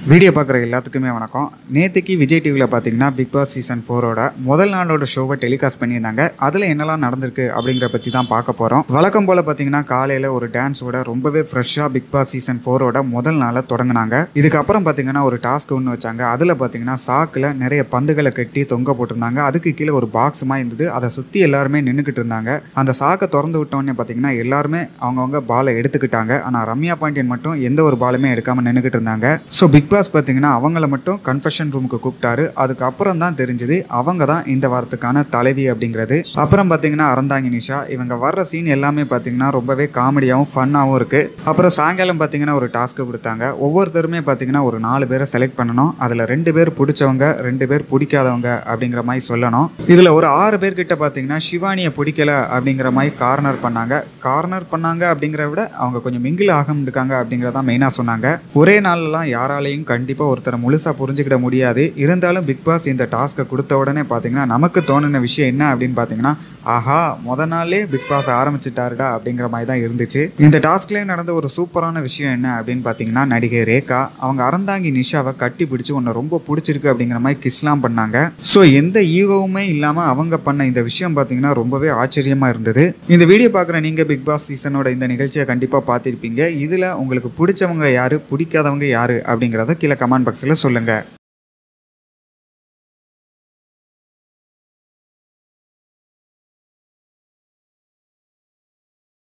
video பார்க்குற எல்லாத்துக்குமே வணக்கம் நேற்றுக்கு விஜய் டிவியில் பார்த்தீங்கன்னா பிக் பாஸ் சீசன் ஃபோரோட முதல் நாளோட ஷோவை டெலிகாஸ்ட் பண்ணியிருந்தாங்க அதில் என்னெல்லாம் நடந்திருக்கு அப்படிங்கிற பற்றி தான் பார்க்க போகிறோம் வழக்கம் போல் பார்த்தீங்கன்னா காலையில் ஒரு டான்ஸோட ரொம்பவே ஃப்ரெஷ்ஷாக பிக் பாஸ் சீசன் ஃபோரோட முதல் நாளை தொடங்கினாங்க இதுக்கப்புறம் பார்த்தீங்கன்னா ஒரு டாஸ்க் ஒன்று வச்சாங்க அதில் பார்த்தீங்கன்னா சாக்கில் நிறைய பந்துகளை கட்டி தொங்க போட்டிருந்தாங்க அதுக்கு கீழே ஒரு பாக்ஸுமா இருந்தது அதை சுற்றி எல்லாருமே நின்றுக்கிட்டு இருந்தாங்க அந்த சாக்கை திறந்து விட்டோன்னே பார்த்தீங்கன்னா எல்லாருமே அவங்கவுங்க பாலை எடுத்துக்கிட்டாங்க ஆனால் ரம்யா பாண்டியன் மட்டும் எந்த ஒரு பாலுமே எடுக்காமல் நின்றுக்கிட்டு இருந்தாங்க ஸோ பிக் பாஸ் பார்த்தீங்கன்னா அவங்கள மட்டும் கன்ஃபெஷன் ரூமுக்கு கூப்பிட்டாரு அதுக்கப்புறம் தான் தெரிஞ்சது அவங்க தான் இந்த வாரத்துக்கான தலைவி அப்படிங்கிறது அப்புறம் பார்த்தீங்கன்னா அறந்தாங்கி நிஷா இவங்க வர்ற சீன் எல்லாமே பார்த்தீங்கன்னா ரொம்பவே காமெடியாகவும் ஃபன்னாகவும் இருக்கு அப்புறம் சாயங்காலம் பார்த்தீங்கன்னா ஒரு டாஸ்க்கு கொடுத்தாங்க ஒவ்வொருத்தருமே பார்த்தீங்கன்னா ஒரு நாலு பேரை செலக்ட் பண்ணணும் அதில் ரெண்டு பேர் பிடிச்சவங்க ரெண்டு பேர் பிடிக்காதவங்க அப்படிங்கிற மாதிரி சொல்லணும் இதில் ஒரு ஆறு பேர்கிட்ட பார்த்தீங்கன்னா சிவானியை பிடிக்கல அப்படிங்கிற மாதிரி கார்னர் பண்ணாங்க கார்னர் பண்ணாங்க அப்படிங்கிறத விட அவங்க கொஞ்சம் மிங்கில் ஆகமிருக்காங்க அப்படிங்கிறதான் மெயினாக சொன்னாங்க ஒரே நாள்லாம் யாராலையும் கண்டிப்பாக ஒருத்தரை முழுசாக புரிஞ்சுக்கிட முடியாது இருந்தாலும் பிக் பாஸ் இந்த டாஸ்க்கை கொடுத்த உடனே பார்த்தீங்கன்னா நமக்கு தோணுன விஷயம் என்ன அப்படின்னு பார்த்தீங்கன்னா ஆஹா முத நாளே பிக் பாஸ் ஆரம்பிச்சிட்டாருடா அப்படிங்கிற மாதிரி தான் இருந்துச்சு இந்த டாஸ்க்லேயே நடந்த ஒரு சூப்பரான விஷயம் என்ன அப்படின்னு பார்த்தீங்கன்னா நடிகை ரேகா அவங்க அறந்தாங்கி நிஷாவை கட்டி பிடிச்சி உன்னை ரொம்ப பிடிச்சிருக்கு அப்படிங்கிற மாதிரி கிஸ்லாம் பண்ணாங்க ஸோ எந்த ஈகோவுமே இல்லாமல் அவங்க பண்ண இந்த விஷயம் பார்த்தீங்கன்னா ரொம்பவே ஆச்சரியமாக இருந்தது இந்த வீடியோ பார்க்குற நீங்கள் பிக் பாஸ் சீசனோட இந்த நிகழ்ச்சியை கண்டிப்பாக பார்த்துருப்பீங்க இதில் உங்களுக்கு பிடிச்சவங்க யாரு பிடிக்காதவங்க யாரு அப்படிங்கிறத கீழே கமெண்ட் பாக்ஸில் சொல்லுங்கள்